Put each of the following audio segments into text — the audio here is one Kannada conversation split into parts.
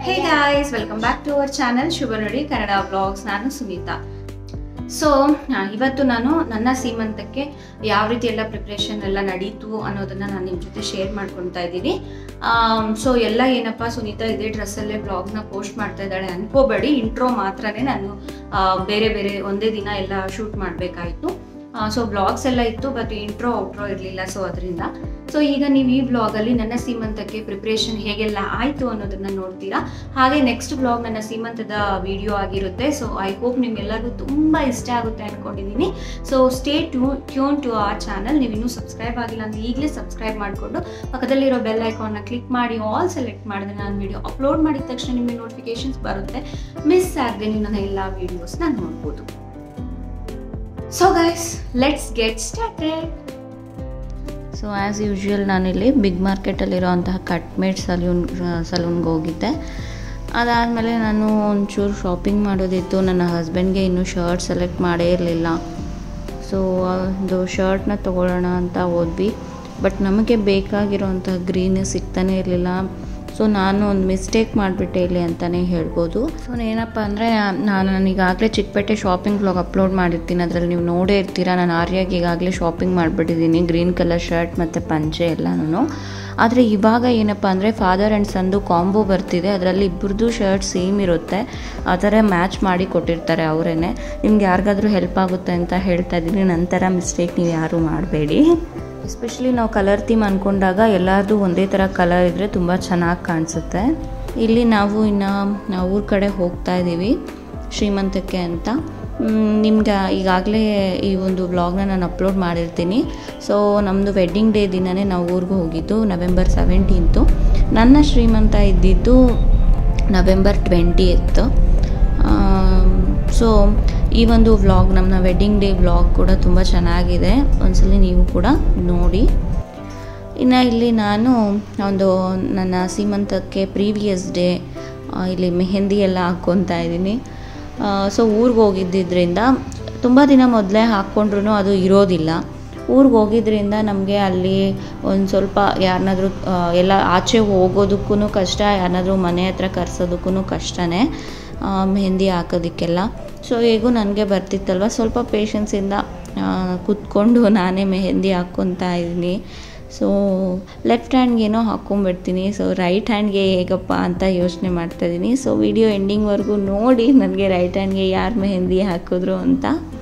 hey guys welcome back to our channel Shubha ನೋಡಿ ಕನ್ನಡ ಬ್ಲಾಗ್ಸ್ ನಾನು ಸುನೀತಾ ಸೊ ಇವತ್ತು ನಾನು ನನ್ನ ಸೀಮಂತಕ್ಕೆ ಯಾವ ರೀತಿ ಎಲ್ಲ ಪ್ರಿಪ್ರೇಷನ್ ಎಲ್ಲ ನಡೀತು ಅನ್ನೋದನ್ನ ನಾನು ನಿಮ್ಮ ಜೊತೆ ಶೇರ್ ಮಾಡ್ಕೊತಾ ಇದ್ದೀನಿ ಸೊ ಎಲ್ಲ ಏನಪ್ಪ ಸುನೀತಾ ಇದೇ ಡ್ರೆಸ್ಸಲ್ಲೇ ಬ್ಲಾಗ್ನ ಪೋಸ್ಟ್ ಮಾಡ್ತಾ ಇದ್ದಾಳೆ ಅನ್ಕೋಬೇಡಿ ಇಂಟ್ರೋ ಮಾತ್ರನೇ ನಾನು ಆ, ಬೇರೆ ಬೇರೆ ಒಂದೇ ದಿನ ಎಲ್ಲ ಶೂಟ್ ಮಾಡಬೇಕಾಯಿತು ಸೊ ಬ್ಲಾಗ್ಸ್ ಎಲ್ಲ ಇತ್ತು ಬಟ್ ಇಂಟ್ರೋ ಔಟ್ರೋ ಇರಲಿಲ್ಲ ಸೊ ಅದರಿಂದ ಸೊ ಈಗ ನೀವು ಈ ಬ್ಲಾಗಲ್ಲಿ ನನ್ನ ಸೀಮಂತಕ್ಕೆ ಪ್ರಿಪ್ರೇಷನ್ ಹೇಗೆಲ್ಲ ಆಯಿತು ಅನ್ನೋದನ್ನ ನೋಡ್ತೀರಾ ಹಾಗೆ ನೆಕ್ಸ್ಟ್ ಬ್ಲಾಗ್ ನನ್ನ ಸೀಮಂತದ ವಿಡಿಯೋ ಆಗಿರುತ್ತೆ ಸೊ ಐ ಹೋಪ್ ನಿಮ್ಗೆಲ್ಲರಿಗೂ ತುಂಬ ಇಷ್ಟ ಆಗುತ್ತೆ ಅಂದ್ಕೊಂಡಿದ್ದೀನಿ so stay tu tuned to ಆ ಚಾನಲ್ ನೀವು ಇನ್ನೂ ಸಬ್ಸ್ಕ್ರೈಬ್ ಆಗಿಲ್ಲ ಅಂದರೆ ಈಗಲೇ ಸಬ್ಸ್ಕ್ರೈಬ್ ಮಾಡಿಕೊಂಡು ಪಕ್ಕದಲ್ಲಿರೋ ಬೆಲ್ ಐಕಾನ್ನ ಕ್ಲಿಕ್ ಮಾಡಿ ಆಲ್ ಸೆಲೆಕ್ಟ್ ಮಾಡಿದ್ರೆ ನಾನು ವಿಡಿಯೋ ಅಪ್ಲೋಡ್ ಮಾಡಿದ ತಕ್ಷಣ ನಿಮಗೆ ನೋಟಿಫಿಕೇಶನ್ಸ್ ಬರುತ್ತೆ ಮಿಸ್ ಆಗದೆ ನೀವು ನನ್ನ ಎಲ್ಲ ವೀಡಿಯೋಸ್ನ ನೋಡ್ಬೋದು so guys let's get started so as usual ನಾನಿಲ್ಲಿ ಬಿಗ್ ಮಾರ್ಕೆಟಲ್ಲಿರೋಂತಹ ಕಟ್ಮೇಡ್ ಸಲೂನ್ ಸಲೂನ್ಗೆ ಹೋಗಿದ್ದೆ ಅದಾದಮೇಲೆ ನಾನು ಒಂಚೂರು ಶಾಪಿಂಗ್ ಮಾಡೋದಿತ್ತು ನನ್ನ ಹಸ್ಬೆಂಡ್ಗೆ ಇನ್ನೂ ಶರ್ಟ್ ಸೆಲೆಕ್ಟ್ ಮಾಡೇ ಇರಲಿಲ್ಲ ಸೊ ಒಂದು ಶರ್ಟ್ನ ತೊಗೊಳ್ಳೋಣ ಅಂತ ಹೋದ್ವಿ ಬಟ್ ನಮಗೆ ಬೇಕಾಗಿರೋಂಥ ಗ್ರೀನ್ ಸಿಗ್ತಾನೆ ಇರಲಿಲ್ಲ ಸೊ ನಾನು ಒಂದು ಮಿಸ್ಟೇಕ್ ಮಾಡಿಬಿಟ್ಟೆ ಇಲ್ಲಿ ಅಂತಲೇ ಹೇಳ್ಬೋದು ಸೊ ಏನಪ್ಪ ಅಂದರೆ ನಾನು ನಾನು ಈಗಾಗಲೇ ಚಿಕ್ಕಪೇಟೆ ಶಾಪಿಂಗ್ ಬ್ಲಾಗ್ ಅಪ್ಲೋಡ್ ಮಾಡಿರ್ತೀನಿ ಅದರಲ್ಲಿ ನೀವು ನೋಡೇ ಇರ್ತೀರಾ ನಾನು ಆರ್ಯಾಗೆ ಈಗಾಗಲೇ ಶಾಪಿಂಗ್ ಮಾಡಿಬಿಟ್ಟಿದ್ದೀನಿ ಗ್ರೀನ್ ಕಲರ್ ಶರ್ಟ್ ಮತ್ತು ಪಂಚೆ ಎಲ್ಲನೂ ಆದರೆ ಇವಾಗ ಏನಪ್ಪ ಅಂದರೆ ಫಾದರ್ ಆ್ಯಂಡ್ ಸಂದು ಕಾಂಬೋ ಬರ್ತಿದೆ ಅದರಲ್ಲಿ ಇಬ್ಬರದು ಶರ್ಟ್ ಸೇಮ್ ಇರುತ್ತೆ ಆ ಥರ ಮ್ಯಾಚ್ ಮಾಡಿ ಕೊಟ್ಟಿರ್ತಾರೆ ಅವರೇ ನಿಮ್ಗೆ ಯಾರಿಗಾದ್ರೂ ಹೆಲ್ಪ್ ಆಗುತ್ತೆ ಅಂತ ಹೇಳ್ತಾ ಇದ್ದೀನಿ ನಂತರ ಮಿಸ್ಟೇಕ್ ನೀವು ಯಾರೂ ಮಾಡಬೇಡಿ ಎಸ್ಪೆಷಲಿ ನಾವು ಕಲರ್ ಥೀಮ್ ಅಂದ್ಕೊಂಡಾಗ ಎಲ್ಲರದು ಒಂದೇ ಥರ ಕಲರ್ ಇದ್ದರೆ ತುಂಬ ಚೆನ್ನಾಗಿ ಕಾಣಿಸುತ್ತೆ ಇಲ್ಲಿ ನಾವು ಇನ್ನು ನಾವು ಊರ ಕಡೆ ಹೋಗ್ತಾ ಇದ್ದೀವಿ ಶ್ರೀಮಂತಕ್ಕೆ ಅಂತ ನಿಮ್ಗೆ ಈಗಾಗಲೇ ಈ ಒಂದು ವ್ಲಾಗ್ನ ನಾನು ಅಪ್ಲೋಡ್ ಮಾಡಿರ್ತೀನಿ ಸೊ ನಮ್ಮದು ವೆಡ್ಡಿಂಗ್ ಡೇ ದಿನವೇ ನಾವು ಊರಿಗೆ ಹೋಗಿದ್ದು ನವೆಂಬರ್ ಸೆವೆಂಟೀನ್ತು ನನ್ನ ಶ್ರೀಮಂತ ಇದ್ದಿದ್ದು ನವೆಂಬರ್ ಟ್ವೆಂಟಿ ಇತ್ತು ಸೊ ಈ ಒಂದು ವ್ಲಾಗ್ ನಮ್ಮ ವೆಡ್ಡಿಂಗ್ ಡೇ ವ್ಲಾಗ್ ಕೂಡ ತುಂಬ ಚೆನ್ನಾಗಿದೆ ಒಂದ್ಸಲಿ ನೀವು ಕೂಡ ನೋಡಿ ಇನ್ನು ಇಲ್ಲಿ ನಾನು ಒಂದು ನನ್ನ ಸೀಮಂತಕ್ಕೆ ಪ್ರೀವಿಯಸ್ ಡೇ ಇಲ್ಲಿ ಮೆಹಂದಿ ಎಲ್ಲ ಹಾಕ್ಕೊತಾ ಇದ್ದೀನಿ ಸೊ ಊರಿಗೆ ಹೋಗಿದ್ದರಿಂದ ತುಂಬ ದಿನ ಮೊದಲೇ ಹಾಕ್ಕೊಂಡ್ರು ಅದು ಇರೋದಿಲ್ಲ ಊರಿಗೆ ಹೋಗಿದ್ರಿಂದ ನಮಗೆ ಅಲ್ಲಿ ಒಂದು ಸ್ವಲ್ಪ ಯಾರನ್ನಾದ್ರೂ ಎಲ್ಲ ಆಚೆ ಹೋಗೋದಕ್ಕೂ ಕಷ್ಟ ಯಾರನ್ನಾದ್ರೂ ಮನೆ ಹತ್ರ ಕರ್ಸೋದಕ್ಕೂ ಕಷ್ಟನೇ ಆ, ಮೆಹಂದಿ ಹಾಕೋದಕ್ಕೆಲ್ಲ ಸೊ ಹೇಗೂ ನನಗೆ ಬರ್ತಿತ್ತಲ್ವ ಸ್ವಲ್ಪ ಪೇಷನ್ಸಿಂದ ಕೂತ್ಕೊಂಡು ನಾನೇ ಮೆಹಂದಿ ಹಾಕ್ಕೊತಾ ಇದ್ದೀನಿ ಸೊ ಲೆಫ್ಟ್ ಹ್ಯಾಂಡ್ಗೇನೋ ಹಾಕ್ಕೊಂಬಿಡ್ತೀನಿ ಸೊ ರೈಟ್ ಹ್ಯಾಂಡ್ಗೆ ಹೇಗಪ್ಪ ಅಂತ ಯೋಚನೆ ಮಾಡ್ತಾಯಿದ್ದೀನಿ ಸೊ ವಿಡಿಯೋ ಎಂಡಿಂಗ್ವರೆಗೂ ನೋಡಿ ನನಗೆ ರೈಟ್ ಹ್ಯಾಂಡ್ಗೆ ಯಾರು ಮೆಹಂದಿ ಹಾಕಿದ್ರು ಅಂತ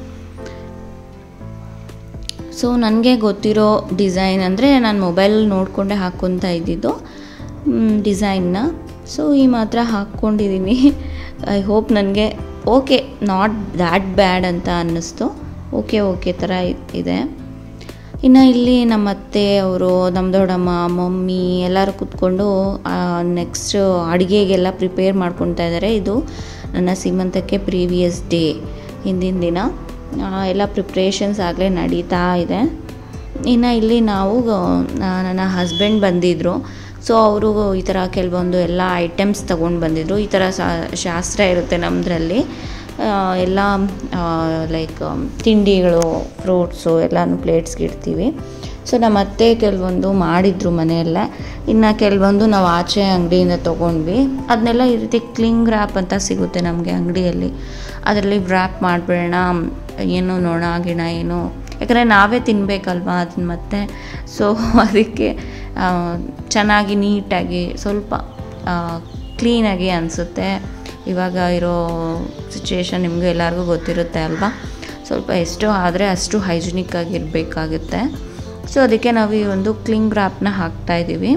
ಸೊ ನನಗೆ ಗೊತ್ತಿರೋ ಡಿಸೈನ್ ಅಂದರೆ ನಾನು ಮೊಬೈಲ್ ನೋಡಿಕೊಂಡೇ ಹಾಕ್ಕೊತಾ ಇದ್ದಿದ್ದು ಡಿಸೈನ್ನ ಸೊ ಈ ಮಾತ್ರ ಹಾಕ್ಕೊಂಡಿದ್ದೀನಿ ಐ ಹೋಪ್ ನನಗೆ ಓಕೆ ನಾಟ್ ದ್ಯಾಟ್ ಬ್ಯಾಡ್ ಅಂತ ಅನ್ನಿಸ್ತು ಓಕೆ ಓಕೆ ಥರ ಇದೆ ಇನ್ನು ಇಲ್ಲಿ ನಮ್ಮ ಅತ್ತೆ ಅವರು ನಮ್ಮ ದೊಡ್ಡಮ್ಮ ಮಮ್ಮಿ ಎಲ್ಲರೂ ಕೂತ್ಕೊಂಡು ನೆಕ್ಸ್ಟ್ ಅಡುಗೆಗೆಲ್ಲ ಪ್ರಿಪೇರ್ ಮಾಡ್ಕೊತಾ ಇದ್ದಾರೆ ಇದು ನನ್ನ ಸೀಮಂತಕ್ಕೆ ಪ್ರೀವಿಯಸ್ ಡೇ ಹಿಂದಿನ ದಿನ ಆ, ಎಲ್ಲ ಪ್ರಿಪ್ರೇಷನ್ಸ್ ಆಗಲೇ ನಡೀತಾ ಇದೆ ಇನ್ನು ಇಲ್ಲಿ ನಾವು ಆ, ನನ್ನ ಹಸ್ಬೆಂಡ್ ಬಂದಿದ್ದರು ಸೊ ಅವರು ಈ ಥರ ಕೆಲವೊಂದು ಎಲ್ಲ ಐಟಮ್ಸ್ ತೊಗೊಂಡು ಬಂದಿದ್ದರು ಈ ಥರ ಶಾ- ಶಾಸ್ತ್ರ ಇರುತ್ತೆ ನಮ್ಮದ್ರಲ್ಲಿ ಎಲ್ಲ ಲೈಕ್ ತಿಂಡಿಗಳು ಫ್ರೂಟ್ಸು ಎಲ್ಲನೂ ಪ್ಲೇಟ್ಸ್ಗೆ ಇಡ್ತೀವಿ ಸೊ ನಮ್ಮ ಅತ್ತೆ ಕೆಲವೊಂದು ಮಾಡಿದ್ರು ಮನೆಯಲ್ಲೇ ಇನ್ನು ಕೆಲವೊಂದು ನಾವು ಆಚೆ ಅಂಗಡಿಯಿಂದ ತೊಗೊಂಡ್ವಿ ಅದನ್ನೆಲ್ಲ ಈ ರೀತಿ ಕ್ಲಿಂಗ್ ರ್ಯಾಪ್ ಅಂತ ಸಿಗುತ್ತೆ ನಮಗೆ ಅಂಗಡಿಯಲ್ಲಿ ಅದರಲ್ಲಿ ರ್ಯಾಪ್ ಮಾಡಿಬಿಡೋಣ ಏನು ನೊಣ ಗಿಣ ಏನು ಯಾಕಂದರೆ ನಾವೇ ತಿನ್ನಬೇಕಲ್ವಾ ಅದನ್ನ ಮತ್ತೆ ಸೊ ಅದಕ್ಕೆ ಆ, ಚೆನ್ನಾಗಿ ನೀಟಾಗಿ ಸ್ವಲ್ಪ ಕ್ಲೀನಾಗಿ ಅನಿಸುತ್ತೆ ಇವಾಗ ಇರೋ ಸಿಚುವೇಶನ್ ನಿಮಗೂ ಎಲ್ಲರಿಗೂ ಗೊತ್ತಿರುತ್ತೆ ಅಲ್ವಾ ಸ್ವಲ್ಪ ಎಷ್ಟು ಆದರೆ ಅಷ್ಟು ಹೈಜಿನಿಕ್ ಆಗಿರಬೇಕಾಗುತ್ತೆ ಸೊ ಅದಕ್ಕೆ ನಾವು ಈ ಒಂದು ಕ್ಲಿಂಗ್ ರ್ಯಾಪ್ನ ಹಾಕ್ತಾಯಿದ್ದೀವಿ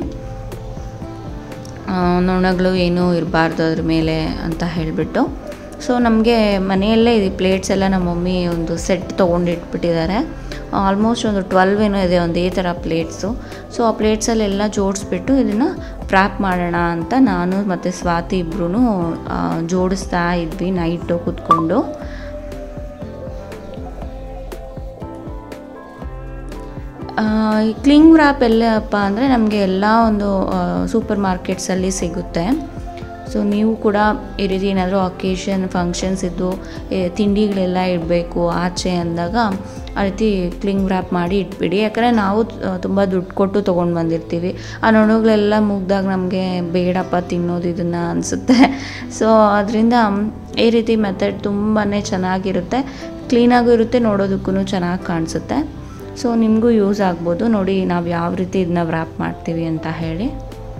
ನೊಣಗಳು ಏನೂ ಇರಬಾರ್ದು ಅದ್ರ ಮೇಲೆ ಅಂತ ಹೇಳಿಬಿಟ್ಟು ಸೊ ನಮಗೆ ಮನೆಯಲ್ಲೇ ಇದು ಪ್ಲೇಟ್ಸ್ ಎಲ್ಲ ನಮ್ಮ ಮಮ್ಮಿ ಒಂದು ಸೆಟ್ ತೊಗೊಂಡು ಇಟ್ಬಿಟ್ಟಿದ್ದಾರೆ ಆಲ್ಮೋಸ್ಟ್ ಒಂದು ಟ್ವೆಲ್ವ್ ಏನೋ ಇದೆ ಒಂದೇ ಥರ ಪ್ಲೇಟ್ಸು ಸೊ ಆ ಪ್ಲೇಟ್ಸಲ್ಲೆಲ್ಲ ಜೋಡಿಸ್ಬಿಟ್ಟು ಇದನ್ನು ವ್ರ್ಯಾಪ್ ಮಾಡೋಣ ಅಂತ ನಾನು ಮತ್ತು ಸ್ವಾತಿ ಇಬ್ಬರೂ ಜೋಡಿಸ್ತಾ ಇದ್ವಿ ನೈಟು ಕೂತ್ಕೊಂಡು ಆ, ಈ ಕ್ಲಿಂಗ್ ರ್ಯಾಪ್ ಎಲ್ಲಪ್ಪ ಅಂದರೆ ನಮಗೆ ಎಲ್ಲ ಒಂದು ಸೂಪರ್ ಮಾರ್ಕೆಟ್ಸಲ್ಲಿ ಸಿಗುತ್ತೆ ಸೊ ನೀವು ಕೂಡ ಈ ರೀತಿ ಏನಾದರೂ ಅಕೇಶನ್ ಫಂಕ್ಷನ್ಸ್ ಇದ್ದು ಏ, ತಿಂಡಿಗಳೆಲ್ಲ ಇಡಬೇಕು ಆಚೆ ಅಂದಾಗ ಆ ರೀತಿ ಕ್ಲಿಂಗ್ ರ್ಯಾಪ್ ಮಾಡಿ ಇಟ್ಬಿಡಿ ಯಾಕಂದರೆ ನಾವು ತುಂಬ ದುಡ್ಡು ಕೊಟ್ಟು ತೊಗೊಂಡು ಬಂದಿರ್ತೀವಿ ಆ ನೊಣಗಳೆಲ್ಲ ಮುಗ್ದಾಗ ನಮಗೆ ಬೇಡಪ್ಪ ತಿನ್ನೋದು ಇದನ್ನು ಅನಿಸುತ್ತೆ ಸೊ ಅದರಿಂದ ಈ ರೀತಿ ಮೆಥಡ್ ತುಂಬಾ ಚೆನ್ನಾಗಿರುತ್ತೆ ಕ್ಲೀನಾಗೂ ಇರುತ್ತೆ ನೋಡೋದಕ್ಕೂ ಚೆನ್ನಾಗಿ ಕಾಣಿಸುತ್ತೆ ಸೊ ನಿಮಗೂ ಯೂಸ್ ಆಗ್ಬೋದು ನೋಡಿ ನಾವು ಯಾವ ರೀತಿ ಇದನ್ನ ವ್ರ್ಯಾಪ್ ಮಾಡ್ತೀವಿ ಅಂತ ಹೇಳಿ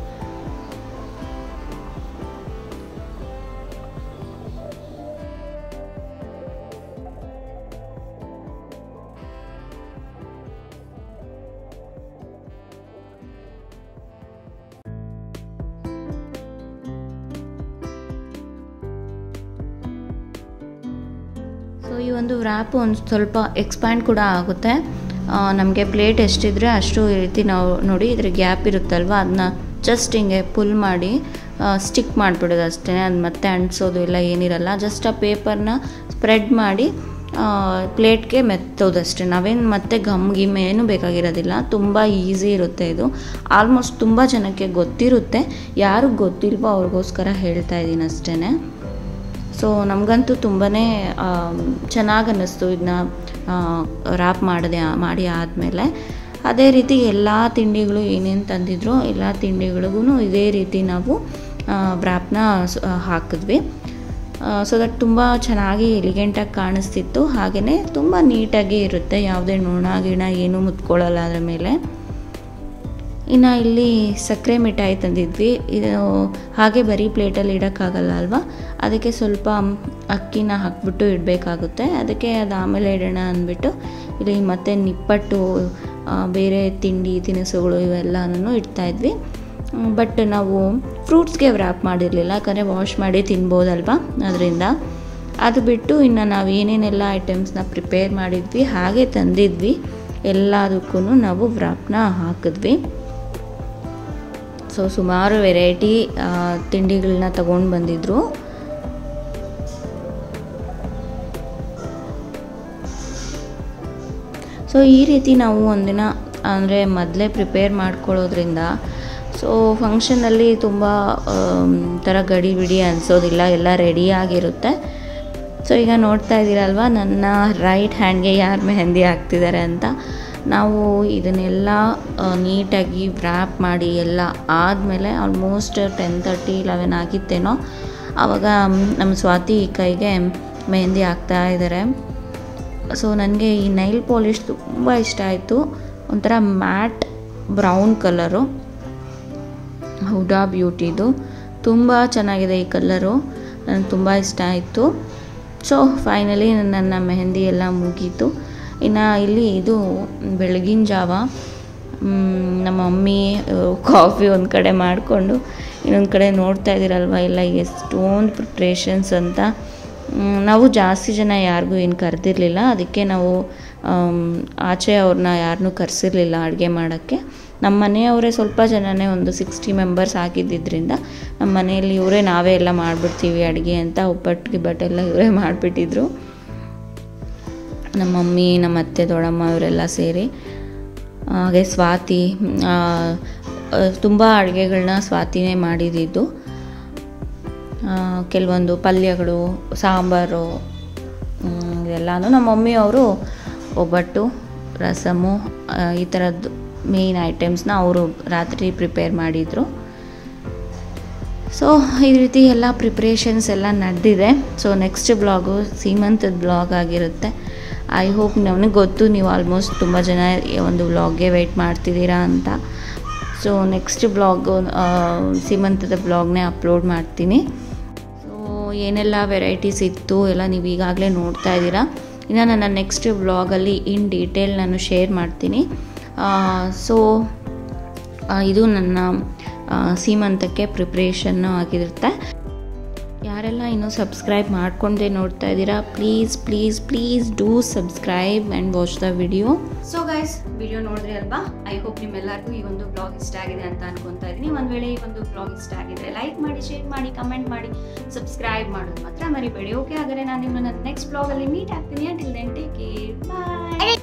ಸೊ ಈ ಒಂದು ವ್ರ್ಯಾಪು ಒಂದು ಸ್ವಲ್ಪ ಎಕ್ಸ್ಪ್ಯಾಂಡ್ ಕೂಡ ಆಗುತ್ತೆ ನಮಗೆ ಪ್ಲೇಟ್ ಎಷ್ಟಿದ್ರೆ ಅಷ್ಟು ಈ ರೀತಿ ನಾವು ನೋಡಿ ಇದ್ರ ಗ್ಯಾಪ್ ಇರುತ್ತಲ್ವ ಅದನ್ನ ಜಸ್ಟ್ ಹಿಂಗೆ ಪುಲ್ ಮಾಡಿ ಸ್ಟಿಕ್ ಮಾಡಿಬಿಡೋದು ಅಷ್ಟೇ ಅದು ಮತ್ತೆ ಅಂಟಿಸೋದು ಎಲ್ಲ ಏನಿರಲ್ಲ ಜಸ್ಟ್ ಆ ಪೇಪರ್ನ ಸ್ಪ್ರೆಡ್ ಮಾಡಿ ಪ್ಲೇಟ್ಗೆ ಮೆತ್ತೋದಷ್ಟೇ ನಾವೇನು ಮತ್ತೆ ಗಮ್ ಗಿಮ್ ಏನೂ ಬೇಕಾಗಿರೋದಿಲ್ಲ ತುಂಬ ಈಸಿ ಇರುತ್ತೆ ಇದು ಆಲ್ಮೋಸ್ಟ್ ತುಂಬ ಜನಕ್ಕೆ ಗೊತ್ತಿರುತ್ತೆ ಯಾರಿಗೆ ಗೊತ್ತಿಲ್ವೋ ಅವ್ರಿಗೋಸ್ಕರ ಹೇಳ್ತಾ ಇದ್ದೀನಿ ಅಷ್ಟೇ ಸೊ ನಮಗಂತೂ ತುಂಬಾ ಚೆನ್ನಾಗಿ ಅನ್ನಿಸ್ತು ಇದನ್ನ ರ್ಯಾಪ್ ಮಾಡಿದೆ ಮಾಡಿ ಆದಮೇಲೆ ಅದೇ ರೀತಿ ಎಲ್ಲ ತಿಂಡಿಗಳು ಏನೇನು ತಂದಿದ್ರು ಎಲ್ಲ ತಿಂಡಿಗಳಿಗೂ ಇದೇ ರೀತಿ ನಾವು ವ್ರ್ಯಾಪ್ನ ಹಾಕಿದ್ವಿ ಸೊ ದಟ್ ತುಂಬ ಚೆನ್ನಾಗಿ ಎಲಿಗೆಂಟಾಗಿ ಕಾಣಿಸ್ತಿತ್ತು ಹಾಗೆಯೇ ತುಂಬ ನೀಟಾಗಿ ಇರುತ್ತೆ ಯಾವುದೇ ನೊಣ ಗಿಣ ಏನೂ ಮುತ್ಕೊಳ್ಳಲ್ಲ ಅದರ ಮೇಲೆ ಇನ್ನು ಇಲ್ಲಿ ಸಕ್ಕರೆ ಮಿಠಾಯಿ ತಂದಿದ್ವಿ ಇದು ಹಾಗೆ ಬರೀ ಪ್ಲೇಟಲ್ಲಿ ಇಡೋಕ್ಕಾಗಲ್ಲ ಅಲ್ವಾ ಅದಕ್ಕೆ ಸ್ವಲ್ಪ ಅಕ್ಕಿನ ಹಾಕ್ಬಿಟ್ಟು ಇಡಬೇಕಾಗುತ್ತೆ ಅದಕ್ಕೆ ಅದು ಆಮೇಲೆ ಇಡೋಣ ಅಂದ್ಬಿಟ್ಟು ಇಲ್ಲಿ ಮತ್ತೆ ನಿಪ್ಪಟ್ಟು ಬೇರೆ ತಿಂಡಿ ತಿನಿಸುಗಳು ಇವೆಲ್ಲನೂ ಇಡ್ತಾಯಿದ್ವಿ ಬಟ್ ನಾವು ಫ್ರೂಟ್ಸ್ಗೆ ವ್ರ್ಯಾಪ್ ಮಾಡಿರಲಿಲ್ಲ ಯಾಕಂದರೆ ವಾಶ್ ಮಾಡಿ ತಿನ್ಬೋದಲ್ವಾ ಅದರಿಂದ ಅದು ಬಿಟ್ಟು ಇನ್ನು ನಾವು ಏನೇನೆಲ್ಲ ಐಟಮ್ಸ್ನ ಪ್ರಿಪೇರ್ ಮಾಡಿದ್ವಿ ಹಾಗೆ ತಂದಿದ್ವಿ ಎಲ್ಲದಕ್ಕೂ ನಾವು ವ್ರ್ಯಾಪ್ನ ಹಾಕಿದ್ವಿ ಸೊ ಸುಮಾರು ವೆರೈಟಿ ತಿಂಡಿಗಳನ್ನ ತಗೊಂಡು ಬಂದಿದ್ರು ಸೊ ಈ ರೀತಿ ನಾವು ಒಂದಿನ ಅಂದರೆ ಮೊದಲೇ ಪ್ರಿಪೇರ್ ಮಾಡ್ಕೊಳ್ಳೋದ್ರಿಂದ ಸೊ ಫಂಕ್ಷನಲ್ಲಿ ತುಂಬ ಥರ ಗಡಿ ಬಿಡಿ ಅನಿಸೋದಿಲ್ಲ ಎಲ್ಲ ರೆಡಿಯಾಗಿರುತ್ತೆ ಸೊ ಈಗ ನೋಡ್ತಾ ಇದ್ದೀರಲ್ವ ನನ್ನ ರೈಟ್ ಹ್ಯಾಂಡ್ಗೆ ಯಾರು ಮೆಹಂದಿ ಹಾಕ್ತಿದ್ದಾರೆ ಅಂತ ನಾವು ಇದನ್ನೆಲ್ಲ ನೀಟಾಗಿ ವ್ರ್ಯಾಪ್ ಮಾಡಿ ಎಲ್ಲ ಆದಮೇಲೆ ಆಲ್ಮೋಸ್ಟ್ ಟೆನ್ ತರ್ಟಿ ಲೆವೆನ್ ಆಗಿತ್ತೇನೋ ಆವಾಗ ನಮ್ಮ ಸ್ವಾತಿ ಕೈಗೆ ಮೆಹಂದಿ ಹಾಕ್ತಾ ಇದ್ದಾರೆ ಸೊ ನನಗೆ ಈ ನೈಲ್ ಪಾಲಿಶ್ ತುಂಬ ಇಷ್ಟ ಆಯಿತು ಒಂಥರ ಮ್ಯಾಟ್ ಬ್ರೌನ್ ಕಲರು ಹುಡಾ ಬ್ಯೂಟಿದು ತುಂಬ ಚೆನ್ನಾಗಿದೆ ಈ ಕಲರು ನನಗೆ ತುಂಬ ಇಷ್ಟ ಆಯಿತು ಸೊ ಫೈನಲಿ ನನ್ನ ಮೆಹಂದಿ ಎಲ್ಲ ಮುಗೀತು ಇನ್ನು ಇಲ್ಲಿ ಇದು ಬೆಳಗಿನ ಜಾವ ನಮ್ಮ ಮಮ್ಮಿ ಕಾಫಿ ಒಂದು ಕಡೆ ಮಾಡಿಕೊಂಡು ಇನ್ನೊಂದು ಕಡೆ ನೋಡ್ತಾ ಇದ್ದೀರಲ್ವ ಎಲ್ಲ ಎಷ್ಟೊಂದು ಪ್ರಿಪ್ರೇಷನ್ಸ್ ಅಂತ ನಾವು ಜಾಸ್ತಿ ಜನ ಯಾರಿಗೂ ಏನು ಕರೆದಿರಲಿಲ್ಲ ಅದಕ್ಕೆ ನಾವು ಆಚೆ ಅವ್ರನ್ನ ಯಾರನ್ನೂ ಕರೆಸಿರ್ಲಿಲ್ಲ ಅಡುಗೆ ಮಾಡೋಕ್ಕೆ ನಮ್ಮ ಮನೆಯವರೇ ಸ್ವಲ್ಪ ಜನನೇ ಒಂದು ಸಿಕ್ಸ್ಟಿ ಮೆಂಬರ್ಸ್ ಆಗಿದ್ದರಿಂದ ನಮ್ಮ ಮನೆಯಲ್ಲಿ ಇವರೇ ನಾವೇ ಎಲ್ಲ ಮಾಡಿಬಿಡ್ತೀವಿ ಅಡುಗೆ ಅಂತ ಒಬ್ಬಟ್ಟು ಗಿಬ್ಬಟ್ಟೆಲ್ಲ ಇವರೇ ಮಾಡಿಬಿಟ್ಟಿದ್ರು ನಮ್ಮ ಮಮ್ಮಿ ನಮ್ಮ ಅತ್ತೆ ದೊಡ್ಡಮ್ಮ ಇವರೆಲ್ಲ ಸೇರಿ ಹಾಗೆ ಸ್ವಾತಿ ತುಂಬ ಅಡುಗೆಗಳನ್ನ ಸ್ವಾತಿನೇ ಮಾಡಿದ್ದು ಕೆಲವೊಂದು ಪಲ್ಯಗಳು ಸಾಂಬಾರು ಇದೆಲ್ಲನೂ ನಮ್ಮ ಮಮ್ಮಿಯವರು ಒಬ್ಬಟ್ಟು ರಸಮು ಈ ಥರದ್ದು ಮೇಯ್ನ್ ಐಟಮ್ಸ್ನ ಅವರು ರಾತ್ರಿ ಪ್ರಿಪೇರ್ ಮಾಡಿದರು ಸೊ ಈ ರೀತಿ ಎಲ್ಲ ಪ್ರಿಪ್ರೇಷನ್ಸ್ ಎಲ್ಲ ನಡೆದಿದೆ ಸೊ ನೆಕ್ಸ್ಟ್ ಬ್ಲಾಗು ಸೀಮಂತದ ಬ್ಲಾಗ್ ಆಗಿರುತ್ತೆ ಐ ಹೋಪ್ ನನಗೆ ಗೊತ್ತು ನೀವು ಆಲ್ಮೋಸ್ಟ್ ತುಂಬ ಜನ ಒಂದು ವ್ಲಾಗ್ಗೆ ವೆಯ್ಟ್ ಮಾಡ್ತಿದ್ದೀರಾ ಅಂತ ಸೊ ನೆಕ್ಸ್ಟ್ ಬ್ಲಾಗು ಸೀಮಂತದ ಬ್ಲಾಗ್ನೇ ಅಪ್ಲೋಡ್ ಮಾಡ್ತೀನಿ ಸೊ ಏನೆಲ್ಲ ವೆರೈಟೀಸ್ ಇತ್ತು ಎಲ್ಲ ನೀವು ಈಗಾಗಲೇ ನೋಡ್ತಾ ಇದ್ದೀರಾ ಇನ್ನು ನನ್ನ ನೆಕ್ಸ್ಟ್ ಬ್ಲಾಗಲ್ಲಿ ಇನ್ ಡೀಟೇಲ್ ನಾನು ಶೇರ್ ಮಾಡ್ತೀನಿ ಸೊ ಇದು ನನ್ನ ಸೀಮಂತಕ್ಕೆ ಪ್ರಿಪ್ರೇಷನ್ನು ಆಗಿರುತ್ತೆ ಯಾರೆಲ್ಲ ಇನ್ನೂ ಸಬ್ಸ್ಕ್ರೈಬ್ ಮಾಡ್ಕೊಂಡೆ ನೋಡ್ತಾ ಇದ್ದೀರಾ please please please do subscribe and watch the video so guys video ನೋಡಿದ್ರಿ ಅಲ್ವಾ ಐ ಹೋಪ್ ನಿಮ್ಮೆಲ್ಲರಿಗೂ ಈ ಒಂದು ಬ್ಲಾಗ್ ಇಷ್ಟ ಆಗಿದೆ ಅಂತ ಅನ್ಕೊಂತಾ ಇದ್ದೀನಿ ಒಂದು ವೇಳೆ ಈ ಒಂದು ಬ್ಲಾಗ್ ಇಷ್ಟ ಆಗಿದ್ರೆ ಲೈಕ್ ಮಾಡಿ ಶೇರ್ ಮಾಡಿ ಕಮೆಂಟ್ ಮಾಡಿ ಸಬ್ಸ್ಕ್ರೈಬ್ ಮಾಡೋದು ಮಾತ್ರ ಮರಿಬೇಡಿ ಓಕೆ ಹಾಗಾದ್ರೆ ನಾನು ನಿಮ್ಮನ್ನ ನೆಕ್ಸ್ಟ್ ಬ್ಲಾಗಲ್ಲಿ ಮೀಟ್ ಆಗ್ತೀನಿ ಅಂಟಿಲ್ ದೆನ್ ಟೇಕ್ ಕೇರ್ ಬಾಯ್